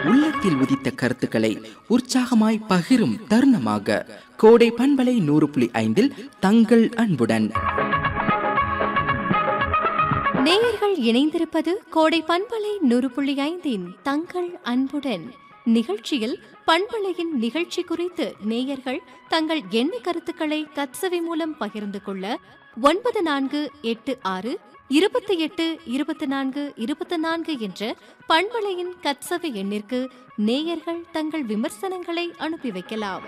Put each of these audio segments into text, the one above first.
உள்ளத்தில் உதித்த கருத்துக்களை உற்சாகமாய் பகிரும் தருணமாக கோடை பண்பலை நூறு புள்ளி ஐந்தில் தங்கள் அன்புடன் நேயர்கள் இணைந்திருப்பது கோடை பண்பலை நூறு புள்ளி ஐந்தின் தங்கள் அன்புடன் நிகழ்ச்சியில் பண்பலையின் நிகழ்ச்சி குறித்து நேயர்கள் தங்கள் எண்ண கருத்துக்களை கத்சவி மூலம் பகிர்ந்து கொள்ள ஒன்பது நான்கு எட்டு ஆறு இருபத்தி எட்டு இருபத்தி நான்கு இருபத்தி நான்கு என்ற பண்பலையின் கத்சவி எண்ணிற்கு நேயர்கள் தங்கள் விமர்சனங்களை அனுப்பி வைக்கலாம்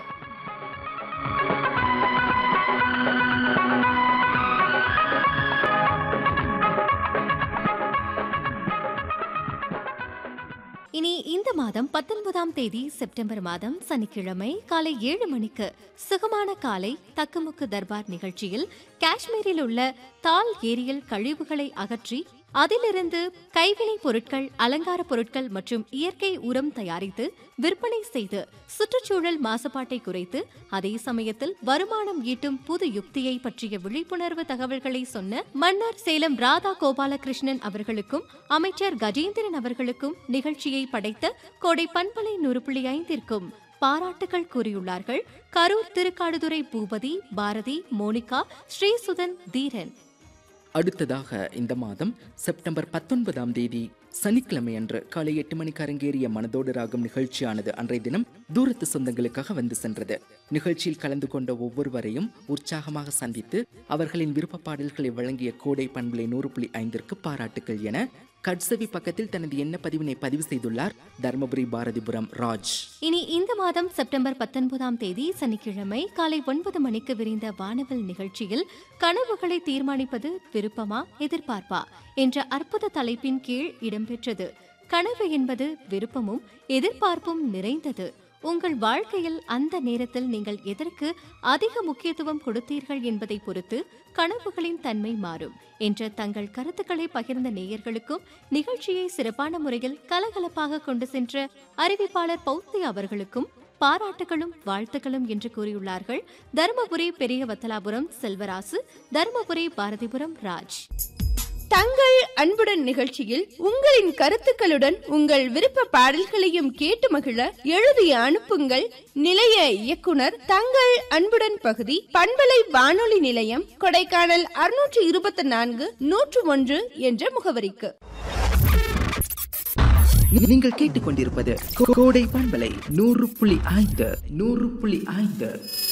இனி இந்த மாதம் பத்தொன்பதாம் தேதி செப்டம்பர் மாதம் சனிக்கிழமை காலை ஏழு மணிக்கு சுகமான காலை தக்குமுக்கு தர்பார் நிகழ்ச்சியில் காஷ்மீரில் உள்ள தால் ஏரியில் கழிவுகளை அகற்றி அதிலிருந்து கைவினைப் பொருட்கள் அலங்கார பொருட்கள் மற்றும் இயற்கை உரம் தயாரித்து விற்பனை செய்து சுற்றுச்சூழல் மாசுபாட்டை குறைத்து அதே சமயத்தில் வருமானம் ஈட்டும் புது யுக்தியை பற்றிய விழிப்புணர்வு தகவல்களை சொன்ன மன்னர் சேலம் ராதா கோபாலகிருஷ்ணன் அவர்களுக்கும் அமைச்சர் கஜேந்திரன் அவர்களுக்கும் நிகழ்ச்சியை படைத்த கோடை பண்பலை நூறு புள்ளி ஐந்திற்கும் பாராட்டுகள் கூறியுள்ளார்கள் கரூர் திருக்காடுதுறை பூபதி பாரதி மோனிகா ஸ்ரீசுதன் தீரன் அடுத்ததாக இந்த மாதம் செப்டம்பர் பத்தொன்பதாம் தேதி சனிக்கிழமை அன்று காலை எட்டு மணிக்கு அரங்கேறிய மனதோடு ராகம் நிகழ்ச்சியானது அன்றைய தினம் தூரத்து சொந்தங்களுக்காக வந்து சென்றது நிகழ்ச்சியில் கலந்து கொண்ட ஒவ்வொருவரையும் உற்சாகமாக சந்தித்து அவர்களின் விருப்ப பாடல்களை வழங்கிய கோடை பண்பலை நூறு புள்ளி ஐந்திற்கு பாராட்டுகள் என கட்சவி பக்கத்தில் தனது எண்ண பதிவினை பதிவு செய்துள்ளார் தருமபுரி பாரதிபுரம் ராஜ் இனி இந்த மாதம் செப்டம்பர் பத்தொன்பதாம் தேதி சனிக்கிழமை காலை ஒன்பது மணிக்கு விரிந்த வானவல் நிகழ்ச்சியில் கனவுகளை தீர்மானிப்பது விருப்பமா எதிர்பார்ப்பா என்ற அற்புத தலைப்பின் கீழ் இடம்பெற்றது கனவு என்பது விருப்பமும் எதிர்பார்ப்பும் நிறைந்தது உங்கள் வாழ்க்கையில் அந்த நேரத்தில் நீங்கள் எதற்கு அதிக முக்கியத்துவம் கொடுத்தீர்கள் என்பதை பொறுத்து கனவுகளின் தன்மை மாறும் என்ற தங்கள் கருத்துக்களை பகிர்ந்த நேயர்களுக்கும் நிகழ்ச்சியை சிறப்பான முறையில் கலகலப்பாக கொண்டு சென்ற அறிவிப்பாளர் பௌத்தி அவர்களுக்கும் பாராட்டுகளும் வாழ்த்துக்களும் என்று கூறியுள்ளார்கள் தருமபுரி பெரிய வத்தலாபுரம் செல்வராசு தருமபுரி பாரதிபுரம் ராஜ் தங்கள் அன்புடன் நிகழ்ச்சியில் உங்களின் கருத்துக்களுடன் உங்கள் விருப்ப பாடல்களையும் கேட்டு மகிழ எழுதி அனுப்புங்கள் நிலைய இயக்குனர் தங்கள் அன்புடன் பகுதி பண்பலை வானொலி நிலையம் கொடைக்கானல் அறுநூற்று இருபத்தி நான்கு நூற்று ஒன்று என்ற முகவரிக்கு நீங்கள் கேட்டுக்கொண்டிருப்பது கோ- கோடை பண்பலை நூறு புள்ளி ஐந்து நூறு புள்ளி ஐந்து